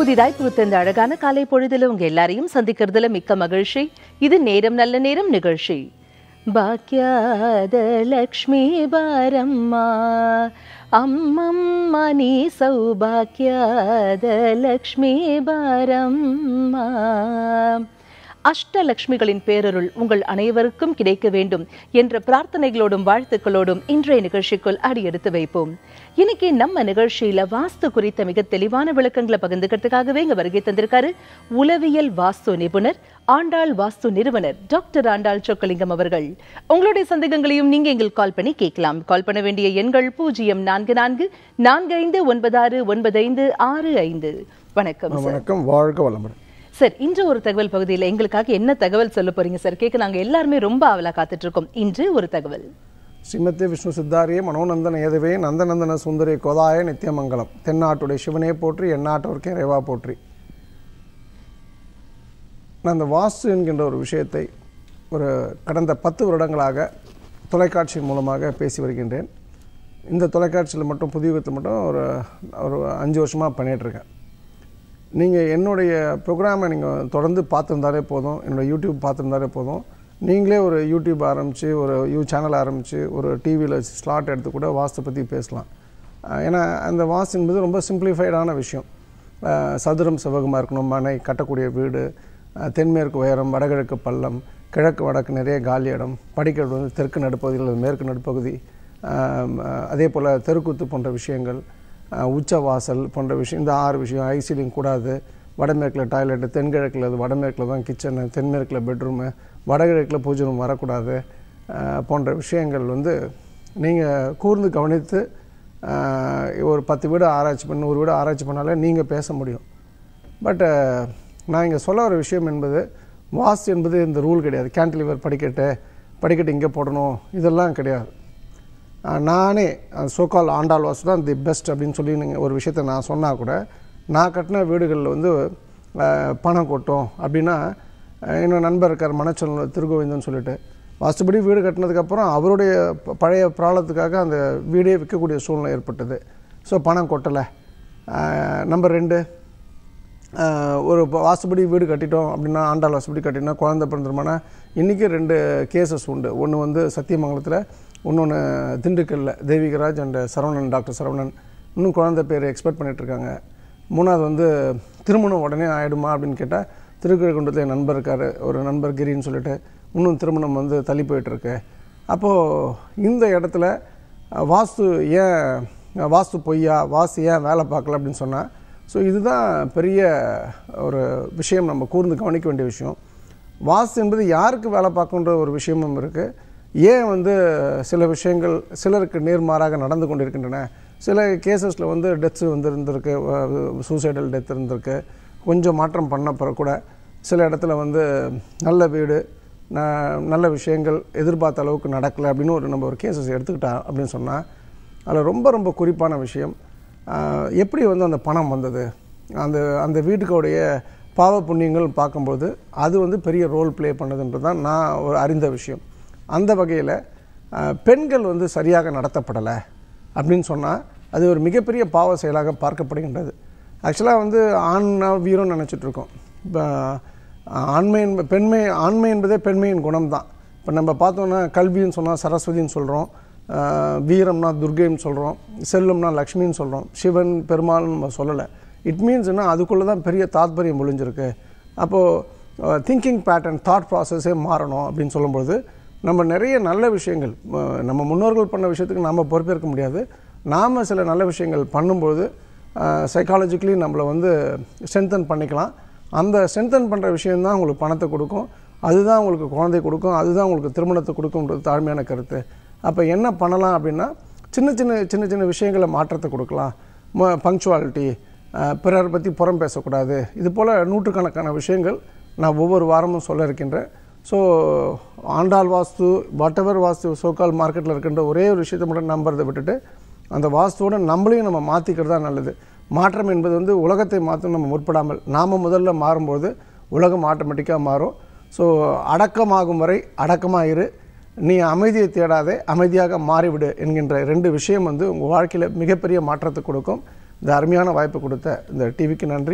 புதிதாய் பூத்த இந்த அழகான காலை பொழுதுல உங்க எல்லாரையும் சந்திக்கிறதுல மிக்க மகிழ்ச்சி இது நேரம் நல்ல நேரம் நிகழ்ச்சி பாக்யாத லக்ஷ்மி பாரம்மா அம்மம்மா நீ சௌபாக்யாத லக்ஷ்மி பாரம்மா அஷ்டலக்ஷ்மிகளின் பேரருள் உங்கள் அனைவருக்கும் கிடைக்க வேண்டும் என்ற பிரார்த்தனைகளோடும் வாழ்த்துக்களோடும் இன்றைய நிகழ்ச்சிக்குள் அடியெடுத்து வைப்போம் இன்னைக்கு நம்ம நிகழ்ச்சியில வாஸ்து குறித்த மிக தெளிவான விளக்கங்களை பகிர்ந்துக்கிறதுக்காகவே இங்க வருகை தந்திருக்காரு உளவியல் வாஸ்து நிபுணர் ஆண்டாள் வாஸ்து நிறுவனர் டாக்டர் ஆண்டாள் சொக்கலிங்கம் அவர்கள் உங்களுடைய சந்தேகங்களையும் நீங்க எங்களுக்கு கால் பண்ணி கேட்கலாம் கால் பண்ண வேண்டிய எண்கள் பூஜ்ஜியம் நான்கு நான்கு நான்கு ஐந்து ஒன்பது ஆறு ஒன்பது ஐந்து ஆறு ஐந்து வணக்கம் சார் வணக்கம் வாழ்க வளமுடன் சார் இன்று ஒரு தகவல் பகுதியில் எங்களுக்காக என்ன தகவல் சொல்ல போறீங்க சார் கேட்க நாங்க எல்லாருமே ரொம்ப ஆவலா காத்துட்டு இருக்கோம் இன்று ஒரு தகவல் ஸ்ரீமதி விஷ்ணு சித்தாரியே மனோநந்தன ஏதவே நந்தநந்தன சுந்தரி கோதாய நித்தியமங்கலம் தென்னாட்டுடைய சிவனே போற்றி எந்நாட்டோர்க்கே இறைவா போற்றி நான் இந்த வாஸ்து என்கின்ற ஒரு விஷயத்தை ஒரு கடந்த பத்து வருடங்களாக தொலைக்காட்சியின் மூலமாக பேசி வருகின்றேன் இந்த தொலைக்காட்சியில் மட்டும் புதியுகத்தில் மட்டும் ஒரு ஒரு அஞ்சு வருஷமாக பண்ணிகிட்ருக்கேன் நீங்கள் என்னுடைய ப்ரோக்ராமை நீங்கள் தொடர்ந்து பார்த்துருந்தாலே போதும் என்னோடய யூடியூப் பார்த்துருந்தாலே போதும் நீங்களே ஒரு யூடியூப் ஆரம்பித்து ஒரு யூ சேனல் ஆரம்பித்து ஒரு டிவியில் ஸ்லாட் எடுத்து கூட வாஸ்து பற்றி பேசலாம் அஹ் ஏன்னா அந்த வாஸ்து என்பது ரொம்ப சிம்பிளிஃபைடான விஷயம் அஹ் சதுரம் செவ்வகமாக இருக்கணும் மனை கட்டக்கூடிய வீடு அஹ் தென்மேற்கு உயரம் வடகிழக்கு பள்ளம் கிழக்கு வடக்கு நிறைய காலி இடம் படிக்கட்டு வந்து தெற்கு நடுப்பகுதியில் அல்லது மேற்கு நடுப்பகுதி அஹ் அதே போல் தெருக்கூத்து போன்ற விஷயங்கள் அஹ் உச்ச வாசல் போன்ற விஷயம் இந்த ஆறு விஷயம் ஐசிலிங் கூடாது வடமேற்கில் டாய்லெட்டு தென்கிழக்கில் அது வடமேற்கில் தான் கிச்சனு தென்மேற்கில் பெட்ரூமு வடகிழக்கில் பூஜை ரூம் வரக்கூடாது அஹ் போன்ற விஷயங்கள் வந்து நீங்கள் கூர்ந்து கவனித்து அஹ் ஒரு பத்து வீடு ஆராய்ச்சி பண்ணி ஒரு வீடு ஆராய்ச்சி பண்ணாலே நீங்கள் பேச முடியும் பட் நான் இங்கே சொல்ல வர விஷயம் என்பது வாஸ்து என்பது இந்த ரூல் கிடையாது கேன்டிலிவர் படிக்கட்டு படிக்கட்டு இங்கே போடணும் இதெல்லாம் கிடையாது அஹ் நானே சோகால் ஆண்டாள் வாசு தான் தி பெஸ்ட் அப்படின்னு சொல்லி நீங்கள் ஒரு விஷயத்த நான் சொன்னால் கூட நான் கட்டின வீடுகளில் வந்து அஹ், பணம் கொட்டும் அப்படின்னா அஹ், என்னோட நண்பர் இருக்கார் மனச்சொல் திருகோவிந்தன் சொல்லிட்டு வாஸ்துபடி வீடு கட்டினதுக்கப்புறம் அவருடைய ப- பழைய ப்ராப்ளத்துக்காக அந்த வீடே விற்கக்கூடிய சூழ்நிலை ஏற்பட்டது ஸோ பணம் கொட்டலை நம்பர் ரெண்டு ஆஹ் ஒரு இப்போ வாசுபடி வீடு கட்டிட்டோம் அப்படின்னா ஆண்டாள் வாசுபடி கட்டினா குழந்தை பிறந்துருமானா இன்றைக்கி ரெண்டு கேசஸ் உண்டு ஒன்று வந்து சத்தியமங்கலத்தில் இன்னொன்று திண்டுக்கல்லில் தேவிகராஜ் அண்ட் சரவணன் டாக்டர் சரவணன் இன்னும் குழந்தை பேர் எக்ஸ்பெக்ட் பண்ணிகிட்ருக்காங்க மூணாவது வந்து திருமணம் உடனே ஆகிடுமா அப்படின்னு கேட்டால் திருக்கழுக்குன்றத்தில் என் நண்பர் இருக்கார் ஒரு நண்பர் கிரின்னு சொல்லிட்டு இன்னும் திருமணம் வந்து தள்ளி போயிட்டுருக்கு அப்போது இந்த இடத்துல அஹ், வாஸ்து ஏன் அஹ், வாஸ்து பொய்யா வாஸ்து ஏன் வேலை பார்க்கல அப்படின்னு சொன்னால் ஸோ இதுதான் பெரிய ஒரு விஷயம் நம்ம கூர்ந்து கவனிக்க வேண்டிய விஷயம் வாஸ்து என்பது யாருக்கு வேலை பார்க்குன்ற ஒரு விஷயமும் இருக்குது ஏன் வந்து சில விஷயங்கள் சிலருக்கு நேர்மாறாக நடந்து கொண்டிருக்கின்றன சில கேசஸில் வந்து டெத்ஸ் வந்து இருந்திருக்கு சூசைடல் டெத் இருந்திருக்கு கொஞ்சம் மாற்றம் பண்ண பிறகு கூட சில இடத்துல வந்து நல்ல வீடு ந- நல்ல விஷயங்கள் எதிர்பார்த்த அளவுக்கு நடக்கலை அப்படின்னு ஒரு நம்ம ஒரு கேசஸ் எடுத்துக்கிட்டா அப்படின்னு சொன்னால் அதில் ரொம்ப ரொம்ப குறிப்பான விஷயம் ஆஹ், எப்படி வந்து அந்த பணம் வந்தது அந்த அந்த வீட்டுக்குடைய பாவ புண்ணியங்கள் பார்க்கும்போது அது வந்து பெரிய ரோல் ப்ளே பண்ணுதுன்றது தான் நான் ஒரு அறிந்த விஷயம் அந்த வகையில் பெண்கள் வந்து சரியாக நடத்தப்படலை அப்படின்னு சொன்னால் அது ஒரு மிகப்பெரிய பாவ செயலாக பார்க்கப்படுகின்றது ஆக்சுவலாக வந்து ஆண்னா வீரம் நினச்சிட்டு இருக்கோம் இப்போ ஆண்மை என்ப பெண்மை ஆண்மை என்பதே பெண்மையின் குணம் தான் இப்போ நம்ம பார்த்தோன்னா கல்வின்னு சொன்னால் சரஸ்வதின்னு சொல்கிறோம் வீரம்னா துர்கைன்னு சொல்கிறோம் செல்வம்னா லக்ஷ்மின்னு சொல்கிறோம் சிவன் பெருமாள்னு நம்ம சொல்லலை இட் மீன்ஸ்னா அதுக்குள்ளே தான் பெரிய தாத்பரியம் ஒளிஞ்சிருக்கு அப்போது திங்கிங் பேட்டர்ன் தாட் ப்ராசஸே மாறணும் அப்படின்னு சொல்லும்போது நம்ம நிறைய நல்ல விஷயங்கள் அஹ், நம்ம முன்னோர்கள் பண்ண விஷயத்துக்கு நாம் பொறுப்பேற்க முடியாது நாம் சில நல்ல விஷயங்கள் பண்ணும்போது சைக்காலஜிக்கலி நம்மளை வந்து ஸ்ட்ரென்தன் பண்ணிக்கலாம் அந்த ஸ்ட்ரென்தன் பண்ணுற விஷயம்தான் உங்களுக்கு பணத்தை கொடுக்கும் அதுதான் உங்களுக்கு குழந்தை கொடுக்கும் அதுதான் உங்களுக்கு திருமணத்தை கொடுக்கும்ன்றது தாழ்மையான கருத்து அப்போ என்ன பண்ணலாம் அப்படின்னா சின்ன சின்ன சின்ன சின்ன விஷயங்களை மாற்றத்தை கொடுக்கலாம் பங்க்சுவாலிட்டி பிறர் பற்றி புறம் பேசக்கூடாது இது போல் நூற்றுக்கணக்கான விஷயங்கள் நான் ஒவ்வொரு வாரமும் சொல்ல இருக்கின்றேன் ஸோ ஆண்டாள் வாஸ்து வாட் எவர் வாஸ்து சோக்கால் மார்க்கெட்டில் இருக்கின்ற ஒரே ஒரு விஷயத்தை மட்டும் நம்புறதை விட்டுட்டு அந்த வாஸ்துவோட நம்மளையும் நம்ம மாற்றிக்கிறது தான் நல்லது மாற்றம் என்பது வந்து உலகத்தை மாற்றும் நம்ம முற்படாமல் நாம் முதல்ல மாறும்போது உலகம் ஆட்டோமேட்டிக்காக மாறும் ஸோ அடக்கமாகும் வரை அடக்கமாக இரு நீ அமைதியை தேடாதே அமைதியாக மாறிவிடு என்கின்ற ரெண்டு விஷயம் வந்து உங்கள் வாழ்க்கையில் மிகப்பெரிய மாற்றத்தை கொடுக்கும் இந்த அருமையான வாய்ப்பு கொடுத்த இந்த டிவிக்கு நன்றி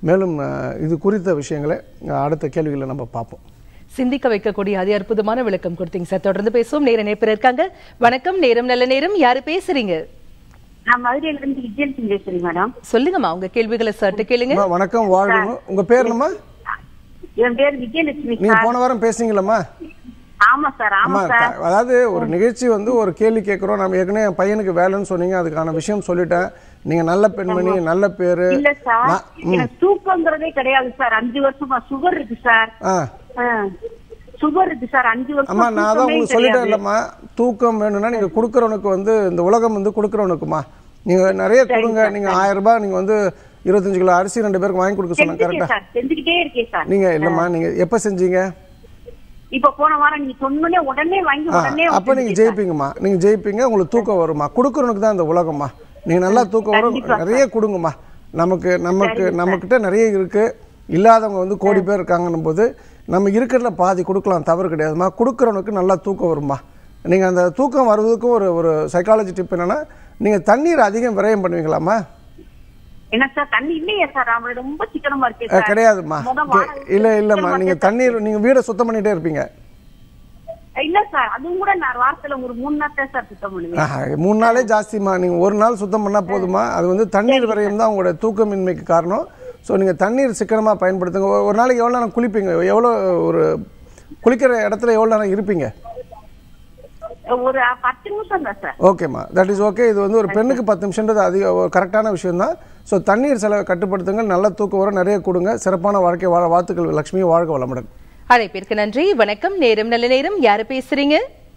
மேலும் அஹ், இது குறித்த விஷயங்களை அஹ், அடுத்த கேள்விகளை நம்ம பார்ப்போம் சிந்திக்க வைக்கக்கூடிய அதி அற்புதமான விளக்கம் கொடுத்தீங்க சார் தொடர்ந்து பேசுவோம் நேர நேப்பர் இருக்காங்க வணக்கம் நேரம் நல்ல நேரம் யாரு பேசுறீங்க நான் மதுரையில இருந்து விஜயலட்சுமி பேசுறேன் மேடம் சொல்லுங்கம்மா உங்க கேள்விகளை சர்ட்டு கேளுங்க அம்மா, வணக்கம் வாழ்க்கணும் உங்கள் பேர் என்னம்மா என் பேர் விஜயலட்சுமி நீங்கள் சார் போன வாரம் பேசுனீங்களம்மா ஆமா சார் ஆமா ஆமா சார் க- அதாவது ஒரு நிகழ்ச்சி வந்து ஒரு கேள்வி கேட்குறோம் நம்ம ஏற்கனவே என் பையனுக்கு வேலைன்னு சொன்னீங்க அதுக்கான விஷயம் சொல்லிட்டேன் நீங்க நல்ல பெண்மணி நல்ல பேரு இல்ல சார் நான்- எனக்கு தூக்கங்கிறதே கிடையாது சார் அஞ்சு வருஷமா சுகர் இருக்கு சார் ஆ சுகர் இருக்கு சார் அஞ்சு அம்மா வருஷம் நான் அதான் தூக்கமே உங்களுக்கு சொல்லிட்டேன் கிடையாது. இல்லம்மா தூக்கம் வேணும்னா நீங்க கொடுக்குறவனுக்கு வந்து இந்த உலகம் வந்து கொடுக்குறவனுக்குமா நீங்க நிறைய கொடுங்க நீங்க ஆயிரம் ரூபாய் நீங்க வந்து இருபத்தஞ்சு கிலோ அரிசி ரெண்டு பேருக்கு வாங்கி கொடுக்க சொன்னாங்க செஞ்சுட்டேன் கரெக்டா சார் செஞ்சுக்கிட்டே இருக்கேன் சார் நீங்க இல்லம்மா நீங்க எப்ப செஞ்சீங்க இப்ப போன வாரம் நீங்க சொன்னோடனே உடனே வாங்கி ஆ, உடனே அப்ப நீங்க ஜெயிப்பீங்கம்மா நீங்க ஜெயிப்பீங்க உங்களுக்கு தூக்கம் வருமா கொடுக்குறவனுக்கு தான் இந்த உலகம்மா நீங்க நல்லா தூக்கம் வரும் கண்டிப்பா நிறைய கொடுங்கம்மா நமக்கு நமக்கு நம்மக்கிட்ட நிறைய இருக்கு இல்லாதவங்க வந்து கோடி பேர் இருக்காங்கன்னும் போது நம்ம இருக்கிறதுல பாதி கொடுக்கலாம் தவறு கிடையாதும்மா கொடுக்குறவனுக்கு நல்லா தூக்கம் வருமா நீங்கள் அந்த தூக்கம் வருவதுக்கும் ஒரு ஒரு சைக்காலஜி டிப் என்னன்னா நீங்கள் தண்ணீர் அதிகம் விரயம் பண்ணுவீங்களாம்மா என்ன சார் தண்ணி இல்லையே சார் அவங்கள ரொம்ப சிக்கனமா இருக்கேன் அஹ், சார் கிடையாதும்மா முத வாரம் இல்லை இல்லைம்மா சிக்கனமா நீங்கள் இருக்கேன் தண்ணீர் நீங்கள் வீடை சுத்தம் பண்ணிகிட்டே இருப்பீங்க சார். இல்ல சார் அதுவும் கூட நான் வாரத்துல ஒரு மூணு நாள் தான் சார் சுத்தம் பண்ணுவேன் ஆஹா, மூணு நாளே ஜாஸ்திம்மா நீங்கள் ஒரு நாள் சுத்தம் பண்ணால் போதுமா அது வந்து தண்ணீர் விரயம் தான் உங்களோட தூக்கமின்மைக்கு காரணம் ஸோ நீங்கள் தண்ணீர் சிக்கனமாக பயன்படுத்துங்க ஒரு- ஒரு நாளைக்கு எவ்வளோ நேரம் குளிப்பீங்க எவ்வளோ ஒரு குளிக்கிற இடத்துல எவ்வளோ நேரம் இருப்பீங்க ஒரு பத்து நிமிஷம் தான் சார் ஓகேம்மா தட் இஸ் ஓகே இது வந்து ஒரு பெண்ணுக்கு பத்து நிமிஷன்றது அதிக ஒரு கரெக்டான விஷயம் தான் ஸோ தண்ணீர் செலவை கட்டுப்படுத்துங்க நல்ல தூக்கம் வர நிறைய கொடுங்க சிறப்பான வாழ்க்கை வாழ வாழ்த்துக்கள் லக்ஷ்மி வாழ்க வளமுடன் அழைப்பிற்கு நன்றி வணக்கம் நேரம் நல்ல நேரம் யாரு பேசுறீங்க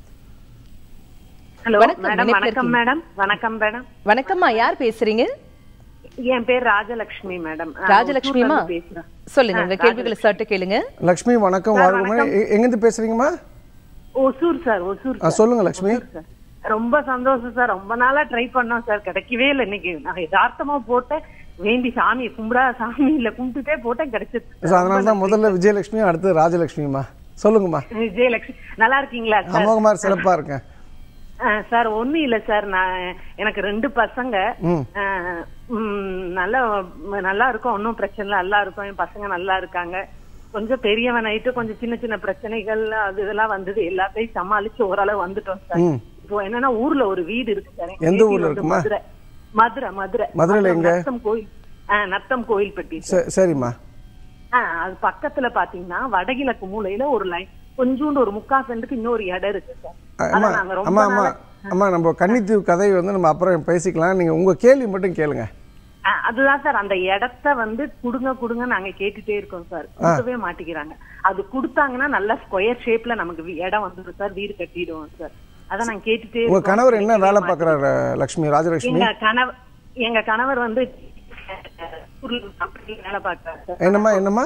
ஹலோ வணக்கம், மேடம் இணைப்பில் வணக்கம் இருக்கீங்க. மேடம் வணக்கம் மேடம் வணக்கம்மா யார் பேசுறீங்க என் பேர் ராஜலட்சுமி மேடம் ஆ, ராஜலட்சுமிமா ஒசூர்ல இருந்து பேசுறேன் சொல்லுங்க உங்க கேள்விகளை சர்ட்டு கேளுங்க லக்ஷ்மி வணக்கம் வாழ்க வளமுடன். எ- எங்கேருந்து பேசுறீங்கம்மா ஒசூர் சார் ஒசூர் ஆ, சொல்லுங்க லக்ஷ்மி சார் ரொம்ப சந்தோஷம் சார் ரொம்ப நாளா ட்ரை பண்ணோம் சார் கிடைக்கவே இல்லை இன்னைக்கு நான் யதார்த்தமா போட்டேன் வேண்டி சாமி கும்பிடா சாமி இல்ல கும்பிட்டுட்டே போட்டேன் கிடைச்சிருச்சு ஸோ அதனால தான் முதல்ல விஜயலட்சுமி அடுத்து ராஜலட்சுமிம்மா சொல்லுங்கம்மா விஜயலட்சுமி நல்லா இருக்கீங்களா சார் அமோகமாக சிறப்பாக இருக்கேன் ஆ, சார் ஒண்ணும் இல்ல சார் நான் எனக்கு ரெண்டு பசங்க ம். ஆ, ம், நல்லா நல்லா இருக்கும் ஒன்றும் பிரச்சனை இல்லை நல்லா இருக்கும் என் பசங்க நல்லா இருக்காங்க கொஞ்சம் பெரியவன் ஆயிட்டு கொஞ்சம் சின்ன சின்ன பிரச்சனைகள் அது இதெல்லாம் வந்தது எல்லாத்தையும் சமாளிச்சு ஓரளவு வந்துட்டோம் சார் ம். இப்போ என்னன்னா ஊர்ல ஒரு வீடு இருக்கு சார் எங்க எந்த பேத்தி ஊர்ல வந்து இருக்குமா? மதுரை மதுரை மதுரை மதுரையில நத்தம், எங்க? நத்தம் கோயில் ஆ, நத்தம் கோயில்பட்டி ச- சரிம்மா ஆ, அது பக்கத்துல பாத்தீங்கன்னா வடகிழக்கு மூலையில ஒரு லைன் கொஞ்சோண்டு ஒரு முக்கா சென்ட்டுக்கு இன்னொரு இடம் இருக்கு சார் அம்மா அத நாங்க ரொம்ப அம்மா அம்மா நாளா- அம்மா நம்ம கன்னித்தீவு கதை வந்து நம்ம அப்புறம் பேசிக்கலாம் நீங்கள் உங்கள் கேள்வி மட்டும் கேளுங்க ஆ, அதுதான் சார் அந்த இடத்த வந்து குடுங்க குடுங்க நாங்க கேட்டுட்டே இருக்கோம் சார் கொடுக்கவே மாட்டேங்கிறாங்க அது கொடுத்தாங்கன்னா நல்ல ஸ்கொயர் ஷேப்ல நமக்கு வீ- இடம் வந்துடும் சார் வீடு கட்டிடுவோம் சார் அதான் நாங்க கேட்டுட்டே உங்கள் இருக்கோம். கணவர் என்ன வேலை பார்க்குறாரு லக்ஷ்மி ராஜலட்சுமி எங்க கணவர் எங்க கணவர் வந்து ஊர்ல கம்பெனில வேலை பார்க்கறாரு சார் என்னம்மா என்னம்மா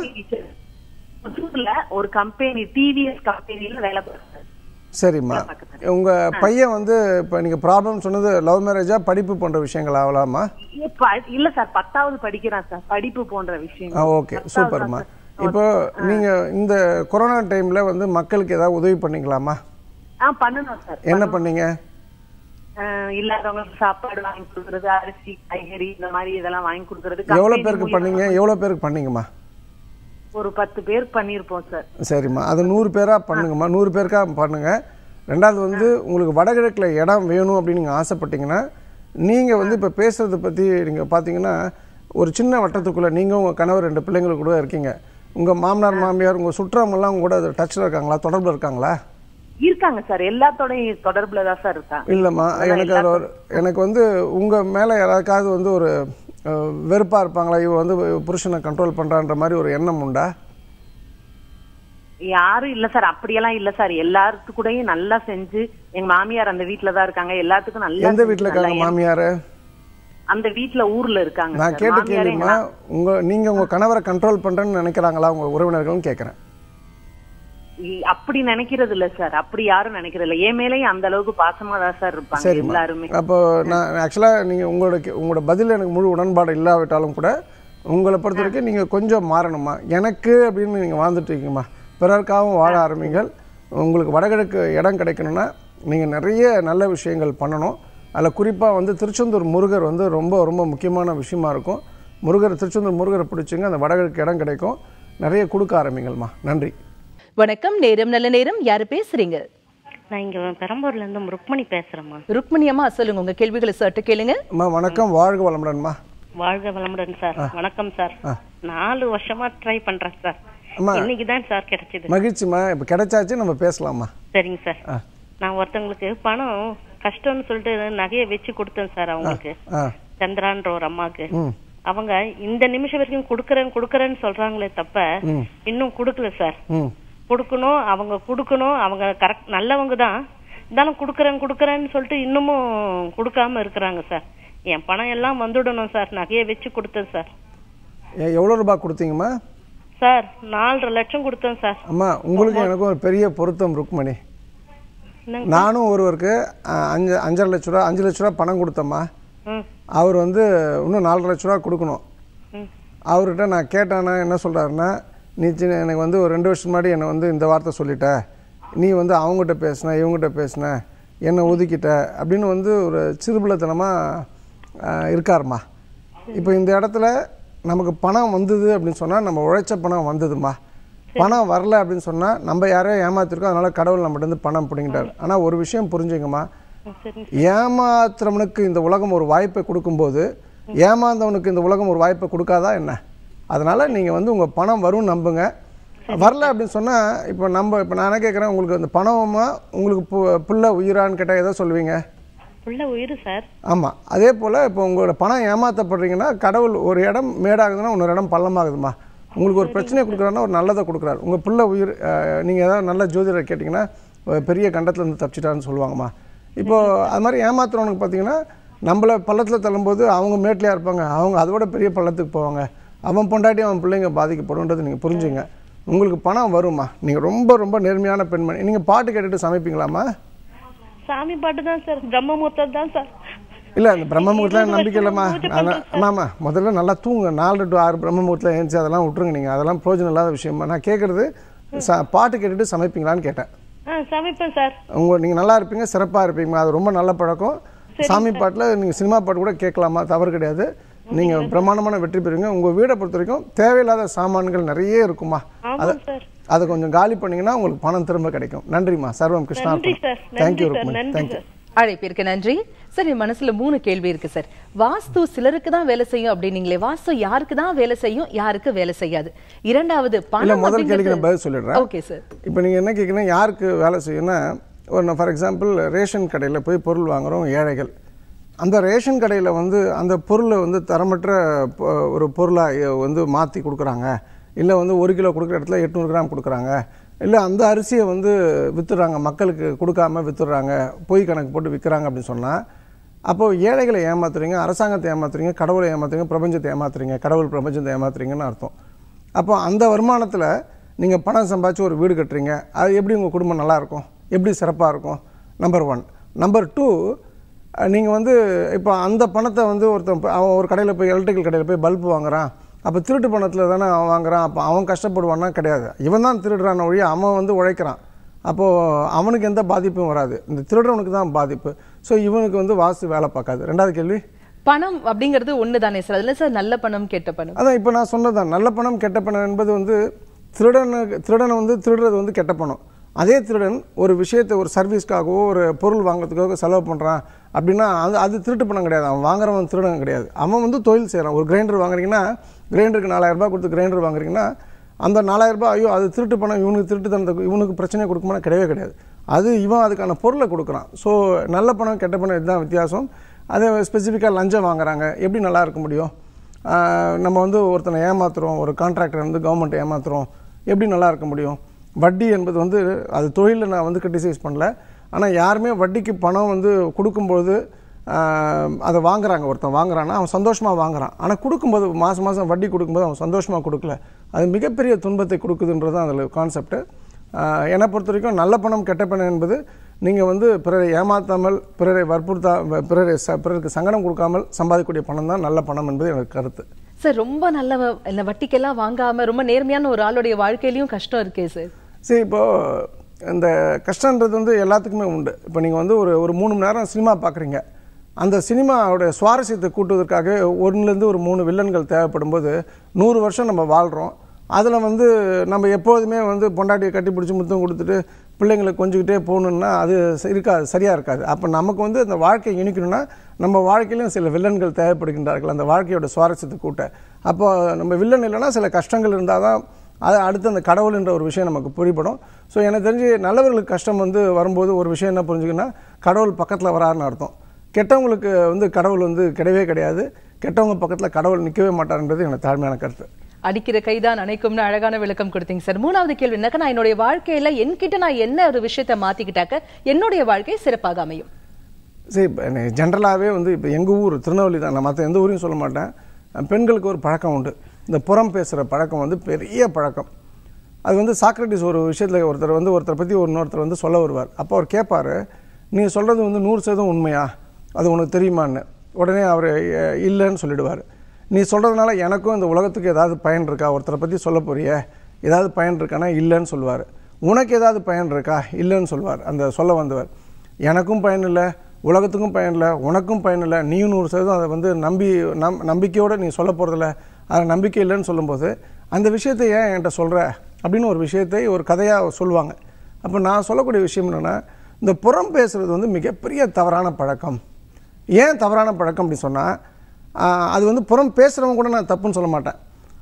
ஒசூர்ல ஒரு கம்பெனி டிவிஎஸ் கம்பெனில வேலை பார்க்கறாரு சரிம்மா உங்கள் பையன் வந்து இப்போ நீங்கள் ப்ராப்ளம் சொன்னது லவ் மேரேஜா படிப்பு போன்ற விஷயங்கள் ஆகலாமா இப்ப இல்ல சார் பத்தாவது படிக்கிறான் சார் படிப்பு போன்ற விஷயம் ஆ ஓகே சூப்பர்மா இப்போ நீங்கள் இந்த கொரோனா டைமில் வந்து மக்களுக்கு ஏதாவது உதவி பண்ணீங்களாமா ஆ பண்ணணும் சார் என்ன பண்ணீங்க ஆஹ் இல்லாதவங்களுக்கு சாப்பாடு வாங்கி கொடுக்கறது அரிசி காய்கறி இந்த மாதிரி இதெல்லாம் வாங்கி கொடுக்கறது எவ்வளோ company பேருக்கு மூலியமா பண்ணீங்க எவ்வளோ பேருக்கு பண்ணீங்கம்மா ஒரு பத்து பேர் பண்ணிருப்போம் சார் சரிம்மா அது நூறு பேராக பண்ணுங்கம்மா நூறு பேருக்காக பண்ணுங்க ரெண்டாவது வந்து உங்களுக்கு வடகிழக்கில் இடம் வேணும் அப்படின்னு நீங்கள் ஆசைப்பட்டீங்கன்னா நீங்கள் வந்து இப்போ பேசுகிறத பற்றி நீங்கள் பார்த்தீங்கன்னா ஒரு சின்ன வட்டத்துக்குள்ளே நீங்கள் உங்கள் கணவர் ரெண்டு பிள்ளைங்கள் கூட இருக்கீங்க உங்கள் மாமனார் மாமியார் உங்கள் சுற்றமெல்லாம் உங்க கூட டச்சில் இருக்காங்களா தொடர்பில் இருக்காங்களா இருக்காங்க சார் எல்லாத்தோடையும் தொடர்புல தான் சார் இருக்காங்க இல்லைம்மா எனக்கு அதில் ஒரு எனக்கு வந்து உங்கள் மேலே யாராக்காவது வந்து ஒரு வெறுப்பாக இருப்பாங்களா இவ வந்து புருஷனை கண்ட்ரோல் பண்ணுறான்ற மாதிரி ஒரு எண்ணம் உண்டா யாரும் இல்ல சார் அப்படியெல்லாம் இல்ல சார் எல்லாத்து கூடயும் நல்லா செஞ்சு எங்க மாமியார் அந்த வீட்டுல தான் இருக்காங்க எல்லாத்துக்கும் நல்லா எந்த செஞ்சு வீட்டில் நல்லா இருக்காங்க மாமியார் அந்த வீட்டுல ஊர்ல இருக்காங்க நான் சார். கேட்ட மாமியார் கேள்விமா உங்க நீங்க உங்க கணவரை கண்ட்ரோல் பண்றேன்னு நினைக்கிறாங்களா உங்க உறவினர்கள்னு கேட்கறேன் இ- அப்படி நினைக்கிறது இல்ல சார் அப்படி யாரும் நினைக்கிறது இல்ல என் மேலயும் அந்த அளவுக்கு பாசமா தான் சார் இருப்பாங்க சரிம்மா எல்லாருமே அப்போ நான் ஆக்சுவலாக நீங்க உங்களோட கே- உங்களோட பதில் எனக்கு முழு உடன்பாடு இல்லாவிட்டாலும் கூட உங்களை பொறுத்த வரைக்கும் நீங்க கொஞ்சம் மாறணுமா எனக்கு அப்படின்னு நீங்க வாழ்ந்துட்டு இருக்கீங்கம்மா பிறருக்காகவும் வாழ ஆரம்பிங்கள் உங்களுக்கு வடகிழக்கு இடம் கிடைக்கணும்னா நீங்க நிறைய நல்ல விஷயங்கள் பண்ணணும் அதில் குறிப்பாக வந்து திருச்செந்தூர் முருகர் வந்து ரொம்ப ரொம்ப முக்கியமான விஷயமா இருக்கும் முருகர் திருச்செந்தூர் முருகரை பிடிச்சிங்க அந்த வடகிழக்கு இடம் கிடைக்கும் நிறைய கொடுக்க ஆரம்பிங்கள்மா நன்றி வணக்கம் நேரம் நல்ல நேரம் யாரு பேசுறீங்க நான் இங்க பெரம்பூர்ல இருந்து ருக்மணி பேசுறேம்மா ருக்மணி அம்மா சொல்லுங்க உங்க கேள்விகளை சற்று கேளுங்க அம்மா வணக்கம் வாழ்க வளமுடன்மா வாழ்க வளமுடன் சார் வணக்கம் சார் நாலு வருஷமா ட்ரை பண்றேன் சார் அம்மா. இன்னைக்கு தான் சார் கிடைச்சது மகிழ்ச்சிம்மா இப்போ கிடைச்சாச்சு நம்ம பேசலாம்மா சரிங்க சார் நான் ஒருத்தவங்களுக்கு பணம் கஷ்டம்னு சொல்லிட்டு நகையை வச்சு கொடுத்தேன் சார் அவங்களுக்கு ஆ சந்திரான்ற ஒரு அம்மாக்கு ம் அவங்க இந்த நிமிஷம் வரைக்கும் கொடுக்கறேன் கொடுக்கறேன்னு சொல்றாங்களே தப்ப இன்னும் கொடுக்கல சார் ம் கொடுக்கணும் அவங்க கொடுக்கணும் அவங்க கரெக்ட் நல்லவங்க தான் இருந்தாலும் கொடுக்கறேன் கொடுக்கறேன்னு சொல்லிட்டு இன்னமும் கொடுக்காம இருக்கிறாங்க சார் என் பணம் எல்லாம் வந்துடணும் சார் நகையை வச்சு கொடுத்தேன் சார் எ- எவ்வளோ ரூபாய் கொடுத்தீங்கம்மா சார் நாலரை லட்சம் கொடுத்தேன் சார் அம்மா உங்களுக்கு எனக்கும் ஒரு பெரிய பொருத்தம் ருக்மணி என்னங்க? நானும் ஒருவருக்கு அ, அஞ்சு அஞ்சரை லட்ச ரூபா அஞ்சு லட்ச ரூபா பணம் கொடுத்தம்மா ம் அவர் வந்து இன்னும் நாலரை லட்ச ரூபா கொடுக்கணும் ம் அவர்கிட்ட நான் கேட்டேன்னா என்ன சொல்கிறாருன்னா நீ சின்ன எனக்கு வந்து ஒரு ரெண்டு வருஷம் முன்னாடி என்னை வந்து இந்த வார்த்தை சொல்லிட்ட நீ வந்து அவங்ககிட்ட பேசின இவங்ககிட்ட பேசின என்னை ஒதுக்கிட்ட அப்படின்னு வந்து ஒரு சிறுபிள்ளைத்தனமாக இருக்காருமா இப்போ இந்த இடத்துல நமக்கு பணம் வந்தது அப்படின்னு சொன்னால் நம்ம உழைச்ச பணம் வந்ததுமா பணம் வரல அப்படின்னு சொன்னால் நம்ம யாரையோ ஏமாத்திருக்கோம் அதனால கடவுள் நம்மகிட்ட இருந்து பணம் பிடிங்கிட்டார் ஆனால் ஒரு விஷயம் புரிஞ்சுங்கம்மா ம், சரி ஏமாத்துறவனுக்கு இந்த உலகம் ஒரு வாய்ப்பை கொடுக்கும்போது ஏமாந்தவனுக்கு இந்த உலகம் ஒரு வாய்ப்பை கொடுக்காதா என்ன அதனால நீங்கள் வந்து உங்கள் பணம் வரும் நம்புங்க வரல அப்படின்னு சொன்னால் இப்போ நம்ம இப்போ நான் என்ன கேட்குறேன் உங்களுக்கு அந்த பணமா உங்களுக்கு பு- புள்ள உயிரான்னு கேட்டால் எதை சொல்லுவீங்க புள்ள உயிர் சார் ஆமாம் அதே போல் இப்போ உங்களோட பணம் ஏமாற்றப்படுறீங்கன்னா கடவுள் ஒரு இடம் மேடாகுதுன்னா இன்னொரு இடம் பள்ளமாகுதுமா உங்களுக்கு ஒரு பிரச்சனையை கொடுக்குறாருன்னா ஒரு நல்லதை கொடுக்குறாரு உங்கள் பிள்ளை உயிர் நீங்கள் ஏதாவது நல்ல ஜோதிடர் கேட்டிங்கன்னா ஒரு பெரிய கண்டத்துல இருந்து தப்பிச்சிட்டான்னு சொல்லுவாங்கம்மா இப்போ அது மாதிரி ஏமாத்துறவனுக்கு பார்த்தீங்கன்னா நம்மள பள்ளத்தில் தள்ளும்போது அவங்க மேட்லையாக இருப்பாங்க அவங்க அதோட பெரிய பள்ளத்துக்கு போவாங்க அவன் பொண்டாட்டி அவன் பிள்ளைங்க பாதிக்கப்படும்ன்றது நீங்கள் புரிஞ்சுங்க உங்களுக்கு பணம் வருமா நீங்கள் ரொம்ப ரொம்ப நேர்மையான பெண்மணி நீங்கள் பாட்டு கேட்டுட்டு சமைப்பீங்களாம்மா சாமி பாட்டு தான் சார் பிரம்மமுத்தம் தான் சார் இல்ல அந்த பிரம்ம முகூர்த்தம் நம்பிக்கை இல்லைம்மா அதான் ஆமாம்மா முதல்ல நல்லா தூங்குங்க நாலு டு ஆறு பிரம்ம முகூர்த்தம் ஏஞ்சி அதெல்லாம் விட்டுருங்க நீங்கள் அதெல்லாம் பிரயோஜனம் இல்லாத விஷயமா நான் கேட்குறது ச பாட்டு கேட்டுட்டு சமைப்பீங்களான்னு கேட்டேன் ஆ சமைப்பேன் சார் உங்க நீங்கள் நல்லா இருப்பீங்க சிறப்பாக இருப்பீங்க அது ரொம்ப நல்ல பழக்கம் சாமி பாட்டில் நீங்கள் சினிமா பாட்டு கூட கேட்கலாமா தவறு கிடையாது நீங்கள் பிரமாண்டமான வெற்றி பெறுவீங்க உங்கள் வீடை பொறுத்த வரைக்கும் தேவையில்லாத சாமான்கள் நிறைய இருக்குமா அதை ஆமாம் சார் அதை கொஞ்சம் காலி பண்ணீங்கன்னா உங்களுக்கு பணம் திரும்ப கிடைக்கும் நன்றிம்மா சர்வம் கிருஷ்ணா நன்றி சார் தேங்க்யூ நன்றி சார் ருக்மணி நன்றி தேங்க்யூ சார் அழைப்பிற்கு நன்றி சார் என் மனசுல மூணு கேள்வி இருக்கு சார் வாஸ்து சிலருக்கு தான் வேலை செய்யும் அப்படின்னீங்களே வாஸ்து யாருக்கு தான் வேலை செய்யும் யாருக்கு வேலை செய்யாது இரண்டாவது இல்லை பணம் முதல் கேள்விக்கு நான் பதில் சொல்லிடுறேன் ஓகே சார் இப்போ நீங்கள் என்ன கேட்குறீங்க யாருக்கு வேலை செய்யணும்னா ஒரு ஃபார் எக்ஸாம்பிள் ரேஷன் கடையில் போய் பொருள் வாங்குறோம் ஏழைகள் அந்த ரேஷன் கடையில் வந்து அந்த பொருளை வந்து தரமற்ற பொ- ஒரு பொருளாக வந்து மாற்றி கொடுக்குறாங்க இல்லை வந்து ஒரு கிலோ கொடுக்குற இடத்துல எட்நூறு கிராம் கொடுக்குறாங்க இல்லை அந்த அரிசியை வந்து வித்துடுறாங்க மக்களுக்கு கொடுக்காம வித்துடுறாங்க பொய் கணக்கு போட்டு விற்கிறாங்க அப்படின்னு சொன்னால் அப்போது ஏழைகளை ஏமாத்துறீங்க அரசாங்கத்தை ஏமாத்துறீங்க கடவுளை ஏமாத்துறீங்க பிரபஞ்சத்தை ஏமாத்துறீங்க கடவுள் பிரபஞ்சத்தை ஏமாத்துறீங்கன்னு அர்த்தம் அப்போ அந்த வருமானத்தில் நீங்கள் பணம் சம்பாதிச்சு ஒரு வீடு கட்டுறீங்க அது எப்படி உங்கள் குடும்பம் நல்லா இருக்கும் எப்படி சிறப்பாக இருக்கும் நம்பர் ஒன் நம்பர் டூ நீங்கள் வந்து இப்போ அந்த பணத்தை வந்து ஒருத்தன் போய் அவன் ஒரு கடையில் போய் எலக்ட்ரிக்கல் கடையில் போய் பல்பு வாங்குறான் அப்போ திருட்டு பணத்தில் தானே அவன் வாங்குறான் அப்போ அவன் கஷ்டப்படுவான்னா கிடையாது இவன் தான் திருடுறான ஒழிய அவன் வந்து உழைக்கிறான் அப்போது அவனுக்கு எந்த பாதிப்பும் வராது இந்த திருடுறவனுக்கு தான் பாதிப்பு ஸோ இவனுக்கு வந்து வாஸ்து வேலை பார்க்காது ரெண்டாவது கேள்வி பணம் அப்படிங்கிறது ஒண்ணுதானே சார் அதுல சார் நல்ல பணம் கெட்ட பணம் அதான் இப்போ நான் சொன்னதான் நல்ல பணம் கெட்ட பணம் என்பது வந்து திருடனுக்கு திருடனை வந்து திருடுறது வந்து கெட்ட பணம் அதே திருடன் ஒரு விஷயத்தை ஒரு சர்வீஸ்க்காகவோ ஒரு பொருள் வாங்குறதுக்காக செலவு பண்ணுறான் அப்படின்னா அது அது திருட்டு பணம் கிடையாது அவன் வாங்குறவன் திருடன் கிடையாது அவன் வந்து தொழில் செய்கிறான் ஒரு கிரைண்டர் வாங்குறீங்கன்னா கிரைண்டருக்கு நாலாயிரம் ரூபாய் கொடுத்து கிரைண்டர் வாங்குறீங்கன்னா அந்த நாலாயிரம் ரூபாய் ஐயோ அது திருட்டு பணம் இவனுக்கு திருட்டு தனத்தை இவனுக்கு பிரச்சனை கொடுக்குமானா கிடையவே கிடையாது அது இவன் அதுக்கான பொருளை கொடுக்குறான் ஸோ நல்ல பணம் கெட்ட பணம் இதுதான் வித்தியாசம் அதே ஸ்பெசிஃபிக்காக லஞ்சம் வாங்குறாங்க எப்படி நல்லா இருக்க முடியும் ஆஹ் நம்ம வந்து ஒருத்தனை ஏமாத்துறோம் ஒரு கான்ட்ராக்டர் வந்து கவர்மெண்ட் ஏமாத்துறோம் எப்படி நல்லா இருக்க முடியும் வட்டி என்பது வந்து அது தொழிலில் நான் வந்து கிரிட்டிசைஸ் பண்ணல ஆனால் யாருமே வட்டிக்கு பணம் வந்து கொடுக்கும்போது ஆஹ் அதை வாங்குறாங்க ஒருத்தன் வாங்குறான்னா அவன் சந்தோஷமாக வாங்குறான் ஆனால் கொடுக்கும்போது மாதம் மாதம் வட்டி கொடுக்கும்போது அவன் சந்தோஷமாக கொடுக்கல அது மிகப்பெரிய துன்பத்தை கொடுக்குதுன்றது தான் அதில் கான்செப்ட்டு என்னை பொறுத்த வரைக்கும் நல்ல பணம் கெட்ட பணம் என்பது நீங்கள் வந்து பிறரை ஏமாத்தாமல் பிறரை வற்புறுத்தா பிறரை ச பிறருக்கு சங்கடம் கொடுக்காமல் சம்பாதிக்கக்கூடிய பணம் தான் நல்ல பணம் என்பது எனக்கு கருத்து சார் ரொம்ப நல்ல வ- இந்த வட்டிக்கெல்லாம் வாங்காம ரொம்ப நேர்மையான ஒரு ஆளுடைய வாழ்க்கையிலயும் கஷ்டம் இருக்கே சார் சரி இப்போது இந்த கஷ்டன்றது வந்து எல்லாத்துக்குமே உண்டு இப்போ நீங்கள் வந்து ஒரு ஒரு மூணு மணி நேரம் சினிமா பார்க்குறீங்க அந்த சினிமாவோட சுவாரஸ்யத்தை கூட்டுவதற்காக ஒன்றுலேருந்து ஒரு மூணு வில்லன்கள் தேவைப்படும் போது நூறு வருஷம் நம்ம வாழ்கிறோம் அதில் வந்து நம்ம எப்போதுமே வந்து பொண்டாட்டியை கட்டி பிடிச்சி முத்தம் கொடுத்துட்டு பிள்ளைங்களை கொஞ்சிக்கிட்டே போகணுன்னா அது ச- இருக்காது சரியாக இருக்காது அப்போ நமக்கு வந்து அந்த வாழ்க்கையை இனிக்கணும்னா நம்ம வாழ்க்கையிலும் சில வில்லன்கள் தேவைப்படுகின்றார்கள் அந்த வாழ்க்கையோட சுவாரஸ்யத்தை கூட்ட அப்போ நம்ம வில்லன் இல்லைன்னா சில கஷ்டங்கள் இருந்தால் தான் அது அடுத்து அந்த கடவுள்ன்ற ஒரு விஷயம் நமக்கு புரிபடும் ஸோ எனக்கு தெரிஞ்சு நல்லவர்களுக்கு கஷ்டம் வந்து வரும்போது ஒரு விஷயம் என்ன புரிஞ்சுக்கன்னா கடவுள் பக்கத்தில் வராருன்னு அர்த்தம் கெட்டவங்களுக்கு வந்து கடவுள் வந்து கிடையவே கிடையாது கெட்டவங்க பக்கத்தில் கடவுள் நிற்கவே மாட்டார்ன்றது எனக்கு தாழ்மையான கருத்து அடிக்கிற கைதான் அணைக்கும்னு அழகான விளக்கம் கொடுத்தீங்க சார் மூணாவது கேள்வி என்னக்கா நான் என்னுடைய வாழ்க்கையில என்கிட்ட நான் என்ன ஒரு விஷயத்தை மாத்திக்கிட்டாக்க என்னுடைய வாழ்க்கை சிறப்பாக அமையும் சரி இப்போ எனக்கு ஜென்ரலாகவே வந்து இப்போ எங்கள் ஊர் திருநெல்வேலி தான் நான் மற்ற எந்த ஊரையும் சொல்ல மாட்டேன் அஹ் பெண்களுக்கு ஒரு பழக்கம் உண்டு இந்த புறம் பேசுகிற பழக்கம் வந்து பெரிய பழக்கம் அது வந்து சாக்ரட்டிஸ் ஒரு விஷயத்தில் ஒருத்தர் வந்து ஒருத்தரை பற்றி இன்னொருத்தர் வந்து சொல்ல வருவார் அப்போ அவர் கேட்பார் நீ சொல்கிறது வந்து நூறு சதவீதம் உண்மையா அது உனக்கு தெரியுமான்னு உடனே அவர் அஹ், இல்லைன்னு சொல்லிடுவார் நீ சொல்கிறதுனால எனக்கும் இந்த உலகத்துக்கு ஏதாவது பயன் இருக்கா ஒருத்தரை பற்றி சொல்ல போறியே ஏதாவது பயன் இருக்கானா இல்லைன்னு சொல்லுவார் உனக்கு ஏதாவது பயன் இருக்கா இல்லைன்னு சொல்லுவார் அந்த சொல்ல வந்தவர் எனக்கும் பயன் இல்லை உலகத்துக்கும் பயன் இல்லை உனக்கும் பயன் இல்லை நீயும் நூறு சதவீதம் அதை வந்து நம்பி நம் நம்பிக்கையோடு நீ சொல்ல போகிறதில்ல அது நம்பிக்கை இல்லைன்னு சொல்லும்போது அந்த விஷயத்தை ஏன் என்கிட்ட சொல்கிற அப்படின்னு ஒரு விஷயத்தை ஒரு கதையாக சொல்லுவாங்க அப்போ நான் சொல்லக்கூடிய விஷயம் என்னென்னா இந்த புறம் பேசுகிறது வந்து மிகப்பெரிய தவறான பழக்கம் ஏன் தவறான பழக்கம் அப்படி சொன்னால் அது வந்து புறம் பேசுகிறவங்க கூட நான் தப்புன்னு சொல்ல மாட்டேன்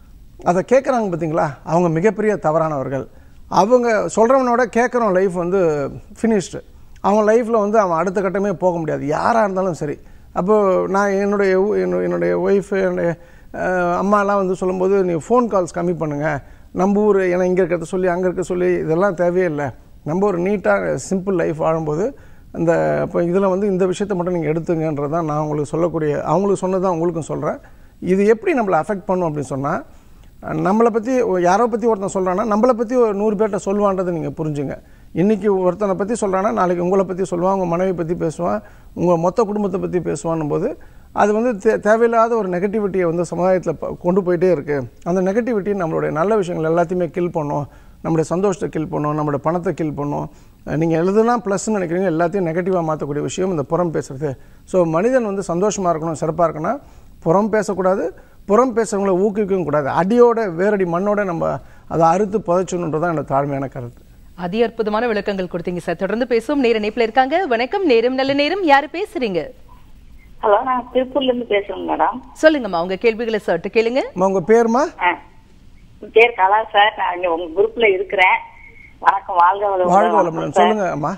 அதை கேட்குறாங்க பார்த்தீங்களா அவங்க மிகப்பெரிய தவறானவர்கள் அவங்க சொல்கிறவனோட கேட்குறவன் லைஃப் வந்து ஃபினிஷ்டு அவன் லைஃப்பில் வந்து அவன் அடுத்த கட்டமே போக முடியாது யாராக இருந்தாலும் சரி அப்போது நான் என்னுடைய ஊ- என்னுடைய என்னுடைய ஒய்ஃபு என்னுடைய அஹ், அம்மாலாம் வந்து சொல்லும்போது நீ ஃபோன் கால்ஸ் கம்மி பண்ணுங்கள் நம்ம ஊர் ஏன்னா இங்கே இருக்கிறத சொல்லி அங்கே இருக்க சொல்லி இதெல்லாம் தேவையே இல்லை நம்ம ஒரு நீட்டாக சிம்பிள் லைஃப் வாழும்போது அந்த இப்போ இதில் வந்து இந்த விஷயத்தை மட்டும் நீங்கள் எடுத்துங்கன்றது தான் நான் உங்களுக்கு சொல்லக்கூடிய அவங்களுக்கு சொன்னது தான் உங்களுக்கும் சொல்கிறேன் இது எப்படி நம்மளை அஃபெக்ட் பண்ணும் அப்படின்னு சொன்னால் நம்மளை பற்றி யாரோ பற்றி ஒருத்தன் சொல்கிறான்னா நம்மளை பற்றி ஒரு நூறு பேர்கிட்ட சொல்லுவான்றதை நீங்கள் புரிஞ்சுங்க இன்றைக்கி ஒருத்தனை பற்றி சொல்கிறான்னா நாளைக்கு உங்களை பற்றி சொல்லுவான் உங்கள் மனைவி பற்றி பேசுவான் உங்கள் மொத்த குடும்பத்தை பற்றி பேசுவான்னும் போது அது வந்து தே தேவையில்லாத ஒரு நெகட்டிவிட்டியை வந்து சமுதாயத்தில் ப- கொண்டு போயிட்டே இருக்குது அந்த நெகட்டிவிட்டி நம்மளுடைய நல்ல விஷயங்கள் எல்லாத்தையுமே கில் பண்ணும் நம்முடைய சந்தோஷத்தை கில் பண்ணும் நம்மளுடைய பணத்தை கில் பண்ணும் நீங்கள் எழுதலாம் ப்ளஸ்ன்னு நினைக்கிறீங்க எல்லாத்தையும் நெகட்டிவாக மாற்றக்கூடிய விஷயம் இந்த புறம் பேசுறது ஸோ மனிதன் வந்து சந்தோஷமாக இருக்கணும் சிறப்பாக இருக்கணும்னா புறம் பேசக்கூடாது புறம் பேசுறவங்கள ஊக்குவிக்கவும் கூடாது அடியோட வேரடி மண்ணோட நம்ம அதை அறுத்து புதைச்சணுன்றது தான் என்னோட தாழ்மையான கருத்து அதி அற்புதமான விளக்கங்கள் கொடுத்தீங்க சார் தொடர்ந்து பேசுவோம் நேர இணைப்புல இருக்காங்க வணக்கம் நேரம் நல்ல நேரம் யாரு பேசுறீங்க ஹலோ நான் திருப்பூர்ல இருந்து பேசுறேங்க மேடம் சொல்லுங்கம்மா உங்க கேள்விகளை சட்டு கேளுங்க அம்மா, உங்க பேருமா ஆ. என் பேர் கலா சார் நான் இங்க உங்க குரூப்ல இருக்கிறேன் வணக்கம் வாழ்க வளமுடன். வாழ்க வளமுடன் வணக்கம் சார். சொல்லுங்க அம்மா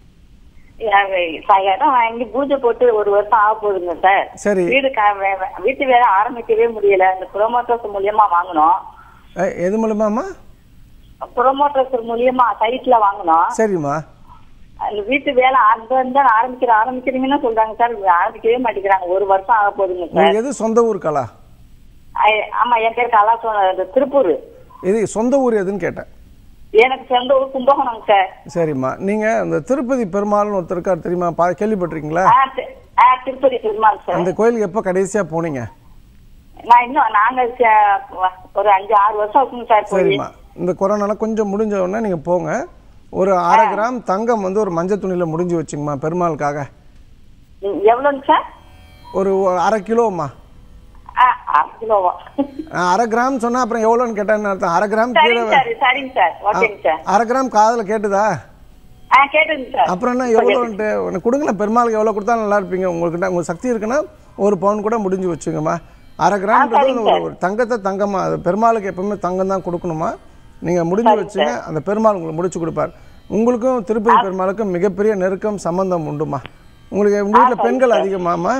எ- சார், இடம் வாங்கி பூஜை போட்டு ஒரு வருஷம் ஆக போகுதுங்க சார் சரி. வீடு க- வே- வே- வீட்டு வேலை ஆரம்பிக்கவே முடியல இந்த புரோமோட்டர்ஸ் மூலியமா வாங்கினோம் ஏ, எது மூலமாம்மா புரோமோட்டர்ஸ் மூலியமா சைட்ல வாங்கினோம் சரிம்மா அந்த வீட்டு வேலை அந்த வந்து ஆரம்பிக்கிற ஆரம்பிக்கிறீங்கன்னு சொல்றாங்க சார் ஆரம்பிக்கவே மாட்டேங்கிறாங்க ஒரு வருஷம் ஆக போகுதுங்க சார் உங்களுக்கு எது சொந்த ஊர் கலா ஐ- ஆமா என் பேர் கலா சொன்ன திருப்பூர் இது சொந்த ஊர் எதுன்னு கேட்டேன் எனக்கு சொந்த ஊர் கும்பகோணம் சார் சரிம்மா நீங்கள் இந்த திருப்பதி பெருமாள்னு ஒருத்தர் இருக்கார் தெரியுமா பா கேள்விப்பட்டிருக்கீங்களா ஆ, தி- ஆ, திருப்பதி பெருமாள் சார் அந்த கோயிலுக்கு எப்போ கடைசியாக போனீங்க நான் இன்னும் நாங்க ச- ஒரு அஞ்சு ஆறு வருஷம் இருக்குங்க சார் போய் சரிம்மா இந்த கொரோனால கொஞ்சம் முடிஞ்ச உடனே நீங்கள் போங்க ஒரு அரை கிராம் தங்கம் வந்து ஒரு மஞ்சள் துணியில் முடிஞ்சு வச்சுங்கம்மா பெருமாளுக்காக ம், எவ்வளவுங்க சார் ஒரு ஒரு அரை கிலோம்மா ஆ, அரை கிலோவா நான் அரை கிராம் சொன்னா அப்புறம் எவ்வளோன்னு கேட்டேன்னு அர்த்தம் அரை கிராம் கீழே சரிங்க சார் சரிங்க சார் ஓகேங்க சார் அரை கிராம் காதில் கேட்டுதா ஆ கேட்டுங்க சார் அப்புறம் என்ன எவ்வளோன்ட்டு உனக்கு கொடுங்களேன் பெருமாளுக்கு எவ்வளோ கொடுத்தா நல்லா இருப்பீங்க உங்கள்கிட்ட உங்களுக்கு சக்தி இருக்குன்னா ஒரு பவுன் கூட முடிஞ்சு வச்சுங்கம்மா அரை கிராம்ன்றது ஒரு ஒரு தங்கத்தை தங்கமா அது பெருமாளுக்கு எப்பவுமே தங்கம் தான் கொடுக்கணுமா நீங்கள் முடிஞ்சு வச்சுங்க அந்த பெருமாள் உங்களுக்கு முடிச்சு கொடுப்பார் உங்களுக்கும் திருப்பதி பெருமாளுக்கும் மிகப்பெரிய நெருக்கம் சம்பந்தம் உண்டுமா உங்களுக்கு உங்கள் வீட்டில் பெண்கள் அதிகமாம்மா